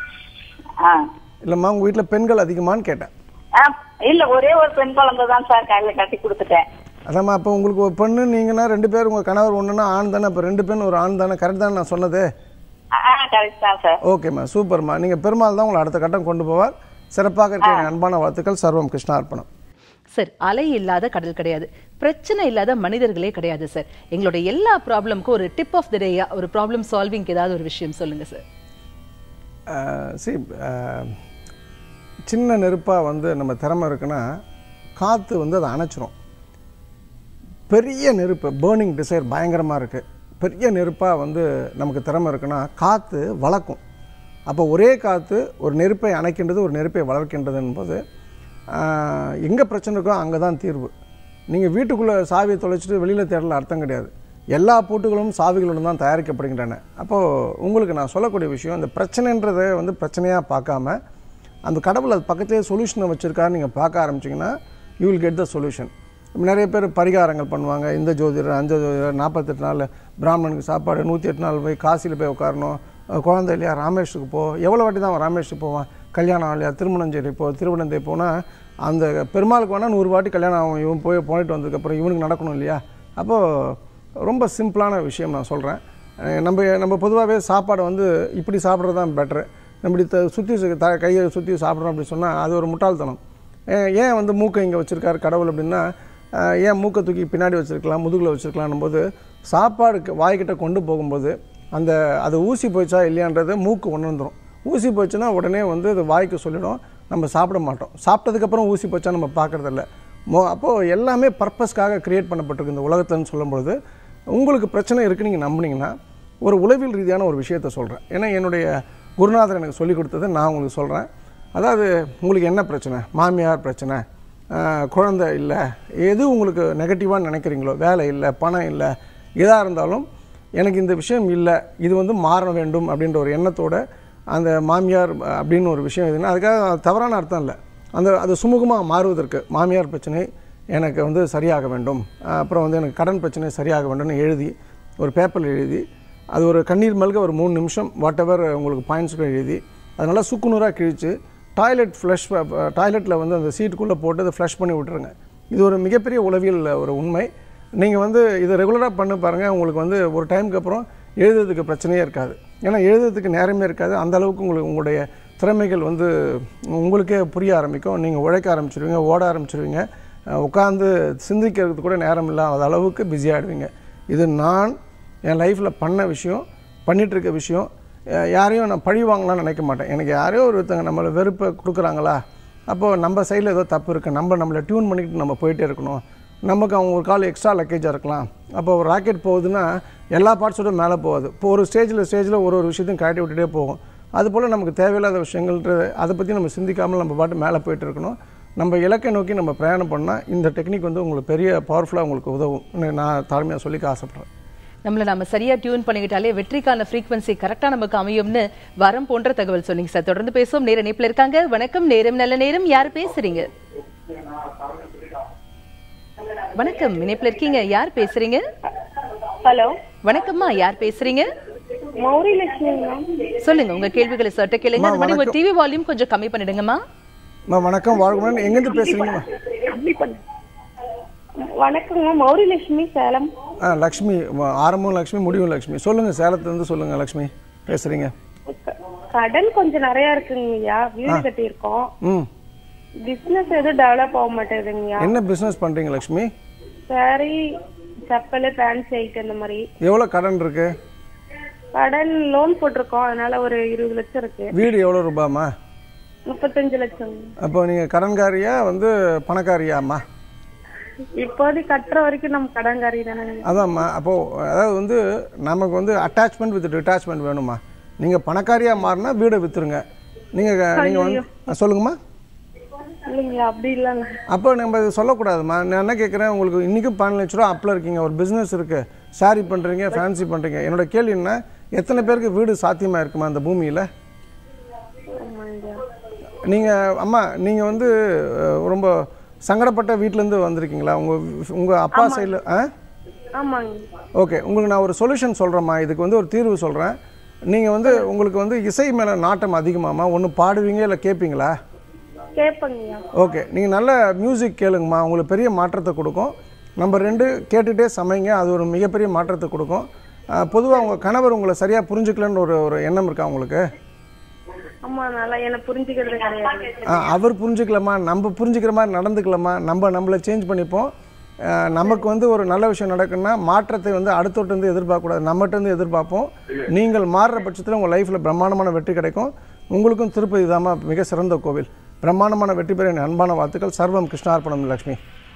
ஆ இல்லைம்மா உங்கள் வீட்டில் பெண்கள் அதிகமான்னு கேட்டேன் ஆ, இல்ல ஒரே ஒரு பெண் குழந்தை தான் சார் கையில கட்டி கொடுத்துட்டேன் அதாம்மா அப்போ உங்களுக்கு ஒரு பெண்ணு நீங்கன்னா ரெண்டு பேர் உங்கள் கணவர் ஒன்றுனா ஆண் தானே அப்போ ரெண்டு பெண் ஒரு ஆண் தானே கரெக்ட் தானே நான் சொன்னது ஆ கரெக்ட் தான் சார் ஓகேம்மா சூப்பர்மா நீங்கள் பெருமாள் தான் உங்களை அடுத்த கட்டம் கொண்டு போவார் சிறப்பாக இருக்க என் அன்பான வாழ்த்துக்கள் சர்வம் கிருஷ்ணா அர்ப்பணம் சார் அலை இல்லாத கடல் கிடையாது பிரச்சனை இல்லாத மனிதர்களே கிடையாது சார் எங்களுடைய எல்லா ப்ராப்ளம்க்கும் ஒரு டிப் ஆஃப் த டேயா ஒரு ப்ராப்ளம் சால்விங்க்கு ஏதாவது ஒரு விஷயம் சொல்லுங்க சார் சி சின்ன நெருப்பாக வந்து நம்ம திறமை இருக்குன்னா காற்று வந்து அதை அணைச்சிரும் பெரிய நெருப்பு பேர்னிங் டிசைர் பயங்கரமாக இருக்குது பெரிய நெருப்பாக வந்து நமக்கு திறமை இருக்குன்னா காற்று வளர்க்கும் அப்போ ஒரே காற்று ஒரு நெருப்பை அணைக்கின்றது ஒரு நெருப்பை வளர்க்கின்றது என்பது எங்கே பிரச்சனை இருக்கோ அங்கே தான் தீர்வு நீங்கள் வீட்டுக்குள்ளே சாவியை தொலைச்சிட்டு வெளியில் தேடல அர்த்தம் கிடையாது எல்லா பூட்டுகளும் சாவிகளுடன் தான் தயாரிக்கப்படுகின்றன அப்போது உங்களுக்கு நான் சொல்லக்கூடிய விஷயம் இந்த பிரச்சனைன்றதை வந்து பிரச்சனையாக பார்க்காம அந்த கடவுள் அது பக்கத்துலேயே சொல்யூஷனை வச்சுருக்காரு நீங்கள் பார்க்க ஆரம்பிச்சிங்கன்னா you will get the solution நிறைய பேர் பரிகாரங்கள் பண்ணுவாங்க இந்த ஜோதிடர் அந்த ஜோதிடர் நாற்பத்தெட்டு நாள் பிராமணனுக்கு சாப்பாடு நூற்றி எட்டு நாள் போய் காசியில் போய் உட்காரணும் அஹ் குழந்தை இல்லையா ராமேஷ்க்கு போ எவ்வளோ வாட்டி தான் அவன் ராமேஷ்க்கு போவான் கல்யாணம் இல்லையா திருமணஞ்சேரி போ திருவண்ணந்தை போனால் அந்த பெருமாளுக்கு வேணால் நூறு வாட்டி கல்யாணம் ஆகும் இவன் போய் போயிட்டு வந்ததுக்கப்புறம் இவனுக்கு நடக்கணும் இல்லையா அப்போது ரொம்ப சிம்பிளான விஷயம் நான் சொல்கிறேன் நம்ம நம்ம பொதுவாகவே சாப்பாடை வந்து இப்படி சாப்பிட்றது தான் பெட்ரு நம்ம இப்படி த சுற்றி த கையை சுற்றி சாப்பிட்றோம் அப்படி சொன்னால் அது ஒரு முட்டாள்தனம் ஏன் ஏன் வந்து மூக்கை இங்கே வச்சுருக்காரு கடவுள் அப்படின்னா அஹ், ஏன் மூக்கை தூக்கி பின்னாடி வச்சுருக்கலாம் முதுகில் வச்சுருக்கலாம்னும் போது சாப்பாடு வாய்க்கிட்ட கொண்டு போகும்போது அந்த அது ஊசி போச்சா இல்லையான்றது மூக்கு உணர்ந்துடும் ஊசி போச்சுன்னா உடனே வந்து அது வாய்க்கு சொல்லிடும் நம்ம சாப்பிட மாட்டோம் சாப்பிட்டதுக்கப்புறம் ஊசி போச்சா நம்ம பார்க்குறதில்ல மோ அப்போது எல்லாமே பர்பஸ்க்காக கிரியேட் பண்ணப்பட்டிருக்கு இந்த உலகத்துலன்னு சொல்லும்பொழுது உங்களுக்கு பிரச்சனை இருக்குன்னு நீங்கள் நம்புனீங்கன்னா ஒரு உளவியல் ரீதியான ஒரு விஷயத்த சொல்கிறேன் ஏன்னா என்னுடைய குருநாதர் எனக்கு சொல்லிக் கொடுத்தது நான் உங்களுக்கு சொல்கிறேன் அதாவது உங்களுக்கு என்ன பிரச்சனை மாமியார் பிரச்சனை ஆஹ், குழந்தை இல்லை எது உங்களுக்கு நெகட்டிவாக நினைக்கிறீங்களோ வேலை இல்லை பணம் இல்லை எதாக இருந்தாலும் எனக்கு இந்த விஷயம் இல்லை இது வந்து மாற வேண்டும் அப்படின்ற ஒரு எண்ணத்தோட அந்த மாமியார் அஹ், அப்படின்னு ஒரு விஷயம் எதுனா அதுக்காக அது தவறான அர்த்தம் இல்லை அந்த அது சுமூகமாக மாறுவதற்கு மாமியார் பிரச்சனை எனக்கு வந்து சரியாக வேண்டும் அஹ், அப்புறம் வந்து எனக்கு கடன் பிரச்சனை சரியாக வேண்டும்னு எழுதி ஒரு பேப்பரில் எழுதி அது ஒரு கண்ணீர் மல்க ஒரு மூணு நிமிஷம் வாட் எவர் உங்களுக்கு பாயிண்ட்ஸ்க்கு எழுதி அதனால் சுக்குநூறாக கிழித்து டாய்லெட் ஃப்ளஷ் டாய்லெட்டில் வந்து அந்த சீட்டுக்குள்ளே போட்டு அதை ஃப்ளஷ் பண்ணி விட்டுருங்க இது ஒரு மிகப்பெரிய உளவியல் ஒரு உண்மை நீங்கள் வந்து இதை ரெகுலராக பண்ண பாருங்கள் உங்களுக்கு வந்து ஒரு டைமுக்கு அப்புறம் எழுதுறதுக்கு பிரச்சனையே இருக்காது ஏன்னா எழுதுறதுக்கு நேரமே இருக்காது அந்த அளவுக்கு உங்களுக்கு உங்களுடைய திறமைகள் வந்து உங்களுக்கே புரிய ஆரம்பிக்கும் நீங்கள் உழைக்க ஆரம்பிச்சிருவீங்க ஓட ஆரம்பிச்சிருவீங்க உட்காந்து சிந்திக்கிறதுக்கு கூட நேரம் இல்லாத அளவுக்கு பிஸி ஆகிடுவீங்க இது நான் என் லைஃப்பில் பண்ண விஷயம் பண்ணிட்டு இருக்க விஷயம் அஹ் யாரையும் நான் பழி வாங்கலாம்னு நினைக்க மாட்டேன் எனக்கு யாரையோ ஒருத்தங்க நம்மளை வெறுப்பை கொடுக்குறாங்களா அப்போது நம்ம சைடில் ஏதோ தப்பு இருக்குது நம்ம நம்மளை டியூன் பண்ணிக்கிட்டு நம்ம போயிட்டே இருக்கணும் நமக்கு அவங்க ஒரு கால் எக்ஸ்ட்ரா லக்கேஜாக இருக்கலாம் அப்போ ஒரு ராக்கெட் போகுதுன்னா எல்லா பார்ட்ஸோட மேலே போகாது இப்போ ஒரு ஸ்டேஜில் ஸ்டேஜில் ஒரு ஒரு விஷயத்தையும் கழட்டி விட்டுட்டே போகும் அதுபோல் நமக்கு தேவையில்லாத விஷயங்கள்ன்றது அதை பற்றி நம்ம சிந்திக்காமல் நம்ம பாட்டு மேலே போயிட்டு இருக்கணும் நம்ம இலக்கை நோக்கி நம்ம பிரயாணம் பண்ணால் இந்த டெக்னிக் வந்து உங்களுக்கு பெரிய பவர்ஃபுல்லாக உங்களுக்கு உதவும் நான் தாழ்மையாக சொல்லிக்க ஆசைப்பட்றேன் நம்மள நாம சரியா டியூன் பண்ணிக்கிட்டாலே வெற்றிக்கான ஃப்ரீக்வன்சி கரெக்டா நமக்கு அமையும்னு வரம் போன்ற தகவல் சொன்னீங்க சார் தொடர்ந்து பேசுவோம் நேர இணைப்புல இருக்காங்க வணக்கம் நேரம் நல்ல நேரம் யார் பேசுறீங்க வணக்கம் இணைப்புல இருக்கீங்க யார் பேசுறீங்க ஹலோ வணக்கம்மா யார் பேசுறீங்க மௌரி லட்சுமிங்களா சொல்லுங்க உங்க கேள்விகளை சட்ட கேளுங்க அது மாதிரி உங்க டிவி வால்யூம் கொஞ்சம் கம்மி பண்ணிடுங்கம்மா அம்மா வணக்கம் வாழ்க்கை எங்கேருந்து பேசுகிறீங்கம்மா கம்மி பண்ணு வணக்கங்க மௌரி லட்சுமி சேலம் ஆ லக்ஷ்மி வ- ஆரம்பம் லக்ஷ்மி முடிவும் லக்ஷ்மி சொல்லுங்கள் சேலத்துலேருந்து சொல்லுங்கள் லக்ஷ்மி பேசுகிறீங்க க- கடன் கொஞ்சம் நிறைய இருக்குங்கய்யா வீடு கட்டியிருக்கோம் ம் பிசினஸ் எதுவும் டெவலப் ஆக மாட்டேங்குதுங்கய்யா என்ன பிஸ்னஸ் பண்ணுறீங்க லக்ஷ்மி சாரி செப்பல் பேண்ட் ஷர்ட் அந்த மாதிரி எவ்வளோ கடன் இருக்கு கடன் லோன் போட்டிருக்கோம் அதனால ஒரு இருபது லட்சம் இருக்கு வீடு எவ்வளோ ரூபாம்மா முப்பத்தஞ்சு லட்சம் அப்போ நீங்கள் கடன்காரியா வந்து பணக்காரியாம்மா இப்போதைக்கு கட்டுற வரைக்கும் நம்ம கடன்காரி தானே அதாம்மா அப்போது அதாவது வந்து நமக்கு வந்து அட்டாச்மெண்ட் வித் டிட்டாச்மெண்ட் வேணுமா நீங்கள் பணக்காரியாக மாறினா வீடை விற்றுருங்க நீங்கள் நீங்கள் வந்து ஆ, சொல்லுங்கம்மா இல்லைங்களா அப்படி இல்லைங்க அப்போ நம்ம இது சொல்லக்கூடாதும்மா நான் என்ன கேட்குறேன் உங்களுக்கு இன்றைக்கும் பன்னெண்டு லட்ச ரூபா அப்பில் இருக்கீங்க ஒரு பிஸ்னஸ் இருக்குது சாரி பண்ணுறீங்க ஃபேன்சி பண்ணுறீங்க என்னோட கேள்வி என்ன எத்தனை பேருக்கு வீடு சாத்தியமாக இருக்குமா அந்த பூமியில் ஆமாங்கய்யா நீங்கள் அம்மா நீங்கள் வந்து அஹ், ரொம்ப சங்கடப்பட்ட வீட்டிலேருந்து வந்திருக்கீங்களா உங்கள் உங்கள் அப்பா சைடில் ஆ ஆமாங்க ஓகே உங்களுக்கு நான் ஒரு சொல்யூஷன் சொல்கிறேம்மா இதுக்கு வந்து ஒரு தீர்வு சொல்கிறேன் நீங்கள் வந்து உங்களுக்கு வந்து இசை மேலே நாட்டம் அதிகமாம்மா ஒன்று பாடுவீங்க இல்லை கேட்பீங்களா கேட்பங்கய்யா ஓகே நீங்கள் நல்ல மியூசிக் கேளுங்கம்மா உங்களுக்கு பெரிய மாற்றத்தை கொடுக்கும் நம்பர் ரெண்டு கேட்டுகிட்டே சமைங்க அது ஒரு மிகப்பெரிய மாற்றத்தை கொடுக்கும் பொதுவாக உங்கள் கணவர் உங்களை சரியாக புரிஞ்சுக்கலன்னு ஒரு ஒரு எண்ணம் இருக்கா உங்களுக்கு ஆமா நல்லா என்ன புரிஞ்சுக்கிறது கிடையாது ஆ, அவர் புரிஞ்சுக்கலாமா நம்ம புரிஞ்சுக்கிற மாதிரி நடந்துக்கலாமா நம்ம நம்மளை சேஞ்ச் பண்ணிப்போம் ஆ, நமக்கு வந்து ஒரு நல்ல விஷயம் நடக்குன்னா மாற்றத்தை வந்து அடுத்தவர்கிட்ட இருந்து எதிர்பார்க்கக்கூடாது நம்மகிட்ட இருந்து எதிர்பார்ப்போம் நீங்கள் மாறுற பட்சத்தில் உங்கள் லைஃப்பில் பிரம்மாண்டமான வெற்றி கிடைக்கும் உங்களுக்கும் திருப்பதி தாமா மிக சிறந்த கோவில் பிரம்மாண்டமான வெற்றி பெற என் அன்பான வாழ்த்துக்கள் சர்வம் கிருஷ்ணார்ப்பணம் லக்ஷ்மி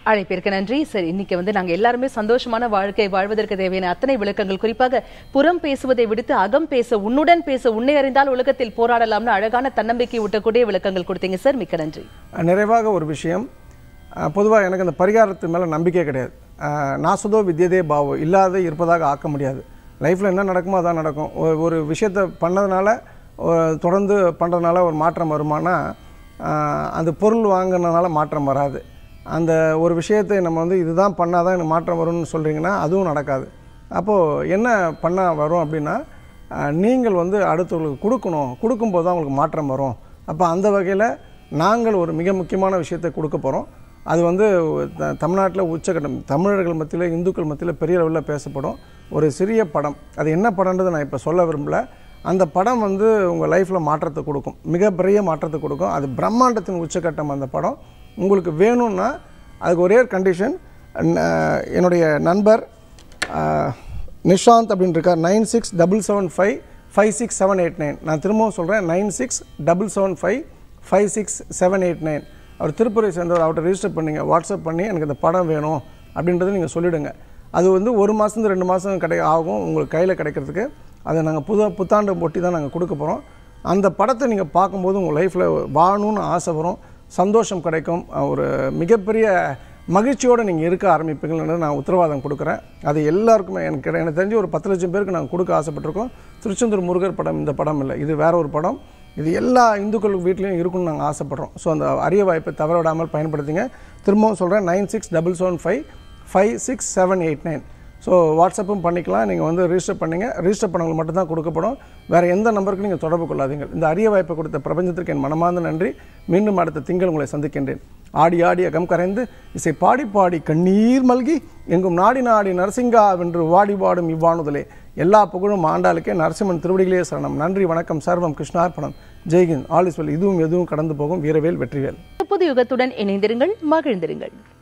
அழைப்பிற்கு நன்றி சரி இன்னைக்கு வந்து நாங்க எல்லாருமே சந்தோஷமான வாழ்க்கை வாழ்வதற்கு தேவையான அத்தனை விளக்கங்கள் குறிப்பாக புறம் பேசுவதை விடுத்து அகம் பேச உன்னுடன் பேச உன்னை அறிந்தால் உலகத்தில் போராடலாம்னு அழகான தன்னம்பிக்கை ஊட்டக்கூடிய விளக்கங்கள் கொடுத்தீங்க சார் மிக்க நன்றி நிறைவாக ஒரு விஷயம் பொதுவாக எனக்கு அந்த பரிகாரத்து மேலே நம்பிக்கை கிடையாது அஹ், நாசதோ வித்யதே பாவோ இல்லாத இருப்பதாக ஆக்க முடியாது லைஃப்பில் என்ன நடக்குமோ அதான் நடக்கும் ஒரு- ஒரு விஷயத்தை பண்ணதுனால ஒரு- தொடர்ந்து பண்ணுறதுனால ஒரு மாற்றம் வருமானா அஹ், அந்த பொருள் வாங்கினதுனால மாற்றம் வராது அந்த ஒரு விஷயத்தை நம்ம வந்து இதுதான் பண்ணால் தான் எனக்கு மாற்றம் வரும்னு சொல்கிறீங்கன்னா அதுவும் நடக்காது அப்போது என்ன பண்ணால் வரும் அப்படின்னா அஹ், நீங்கள் வந்து அடுத்தவங்களுக்கு கொடுக்கணும் கொடுக்கும்போது தான் உங்களுக்கு மாற்றம் வரும் அப்போ அந்த வகையில் நாங்கள் ஒரு மிக முக்கியமான விஷயத்தை கொடுக்க போகிறோம் அது வந்து த- தமிழ்நாட்டில் உச்சக்கட்டம் தமிழர்கள் மத்தியில் இந்துக்கள் மத்தியில் பெரிய லெவலில் பேசப்படும் ஒரு சிறிய படம் அது என்ன படம்ன்றது நான் இப்போ சொல்ல விரும்பல அந்த படம் வந்து உங்கள் லைஃப்பில் மாற்றத்தை கொடுக்கும் மிகப்பெரிய மாற்றத்தை கொடுக்கும் அது பிரம்மாண்டத்தின் உச்சக்கட்டம் அந்த படம் உங்களுக்கு வேணும்னா அதுக்கு ஒரே ஒரு கண்டிஷன் என்னுடைய நண்பர் ஆஹ், நிஷாந்த் அப்படின்னு இருக்கார் nine six double seven five five six seven eight nine நான் திரும்பவும் சொல்கிறேன் nine six double seven five five six seven eight nine அவர் திருப்பூரை சேர்ந்தவர் அவர்கிட்ட ரிஜிஸ்டர் பண்ணீங்க வாட்ஸ்அப் பண்ணி எனக்கு இந்த படம் வேணும் அப்படின்றத நீங்கள் சொல்லிவிடுங்க அது வந்து ஒரு மாதம் ரெண்டு மாதம் கிடை ஆகும் உங்களுக்கு கையில் கிடைக்கிறதுக்கு அதை நாங்கள் புது புத்தாண்டு ஒட்டி தான் நாங்கள் கொடுக்க போகிறோம் அந்த படத்தை நீங்கள் பார்க்கும்போது உங்கள் லைஃப்பில் வாழணும்னு ஆசை வரும் சந்தோஷம் கிடைக்கும் அஹ் ஒரு மிகப்பெரிய மகிழ்ச்சியோடு நீங்கள் இருக்க ஆரம்பிப்பீங்கன்னு நான் உத்தரவாதம் கொடுக்குறேன் அது எல்லாருக்குமே எனக்கு கிடை- எனக்கு தெரிஞ்சு ஒரு பத்து லட்சம் பேருக்கு நாங்கள் கொடுக்க ஆசைப்பட்டிருக்கோம் திருச்செந்தூர் முருகர் படம் இந்த படம் இல்லை இது வேற ஒரு படம் இது எல்லா இந்துக்கள் வீட்லேயும் இருக்குன்னு நாங்கள் ஆசைப்படுறோம் ஸோ அந்த அரிய வாய்ப்பை தவற விடாமல் பயன்படுத்திங்க திரும்பவும் சொல்கிறேன் nine six double seven five five six seven eight nine so வாட்ஸ்அப்பும் பண்ணிக்கலாம் நீங்கள் வந்து ரிஜிஸ்டர் பண்ணீங்க ரிஜிஸ்டர் பண்ணவங்களுக்கு மட்டும்தான் கொடுக்கப்படும் வேறு எந்த நம்பருக்கு நீங்கள் தொடர்பு கொள்ளாதீங்க இந்த அரிய வாய்ப்பை கொடுத்த பிரபஞ்சத்திற்கு என் மனமார்ந்த நன்றி மீண்டும் அடுத்த திங்கள் உங்களை சந்திக்கின்றேன் ஆடி ஆடி அகம் கரைந்து இசை பாடி பாடி கண்ணீர் மல்கி எங்கும் நாடி நாடி நரசிங்கா வென்று வாடி பாடும் இவ்வாணுதலே எல்லா புகழும் ஆண்டாளுக்கே நரசிம்மன் திருவடிகளே சரணம் நன்றி வணக்கம் சர்வம் கிருஷ்ணார்ப்பணம் ஜெய்ஹிந்த் ஆல் இஸ் வெல் இதுவும் எதுவும் கடந்து போகும் வீரவேல் வெற்றிவேல் புது யுகத்துடன் இணைந்திருங்கள் மகிழ்ந்திருங்கள்